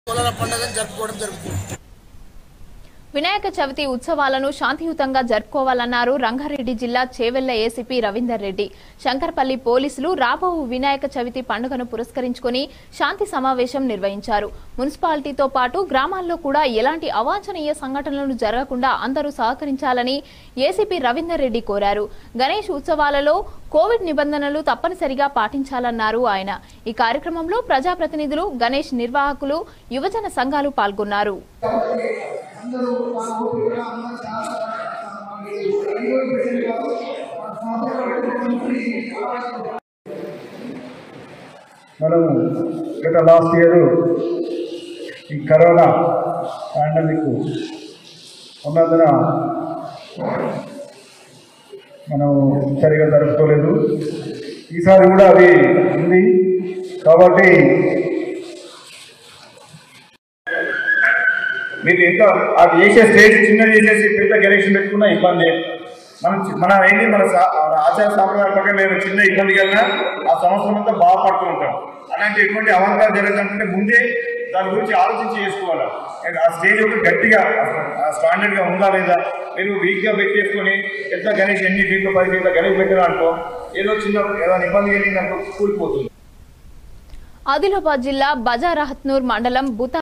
పొలాల పండుగను జరుపుకోవడం జరుగుతుంది వినాయక చవితి ఉత్సవాలను శాంతియుతంగా జరుపుకోవాలన్నారు రంగారెడ్డి జిల్లా చేవెళ్ల ఏసీపీ రవీందర్ రెడ్డి శంకర్పల్లి పోలీసులు రాబో వినాయక చవితి పండుగను పురస్కరించుకుని శాంతి సమావేశం నిర్వహించారు మున్సిపాలిటీతో పాటు గ్రామాల్లో కూడా ఎలాంటి అవాంఛనీయ సంఘటనలు జరగకుండా అందరూ సహకరించాలని ఏసీపీ రవీందర్ రెడ్డి కోరారు గణేష్ ఉత్సవాలలో కోవిడ్ నిబంధనలు తప్పనిసరిగా పాటించాలన్నారు ఆయన ఈ కార్యక్రమంలో ప్రజాప్రతినిధులు గణేష్ నిర్వాహకులు యువజన సంఘాలు పాల్గొన్నారు మనము గత లాస్ట్ ఇయర్ ఈ కరోనా పాండమిక్ ఉన్నందున మనం సరిగా జరుపుకోలేదు ఈసారి కూడా అది ఉంది కాబట్టి మీరు ఎంత అది చేసే స్టేజ్ చిన్న చేసేసి పెద్ద గణేషన్ పెట్టుకున్న ఇబ్బంది మనం చి- మనం ఏంటి మన సా- మన ఆచార సాంప్రదాయాల ప్రకారం మేము చిన్న ఇబ్బంది కలిగినా ఆ సంవత్సరం అంతా బాగుపడుతూ ఉంటాం అలాంటి ఎటువంటి అవాంతరాలు జరగదంటే ముందే దాని గురించి ఆలోచించి చేసుకోవాలి అండ్ ఆ స్టేజ్ ఒక గట్టిగా స్టాండర్డ్ గా ఉందా లేదా మీరు వీక్ గా పెట్టేసుకొని పెద్ద గణేష్ ఎన్ని ఫీట్లు పది ఫీట్ల గణేష్ పెట్టినా అనుకో ఏదో చిన్న ఏదైనా ఇబ్బంది కలిగిందనుకో కూలిపోతుంది ఆదిలాబాద్ జిల్లా బజారహత్నూర్ మండలం బుత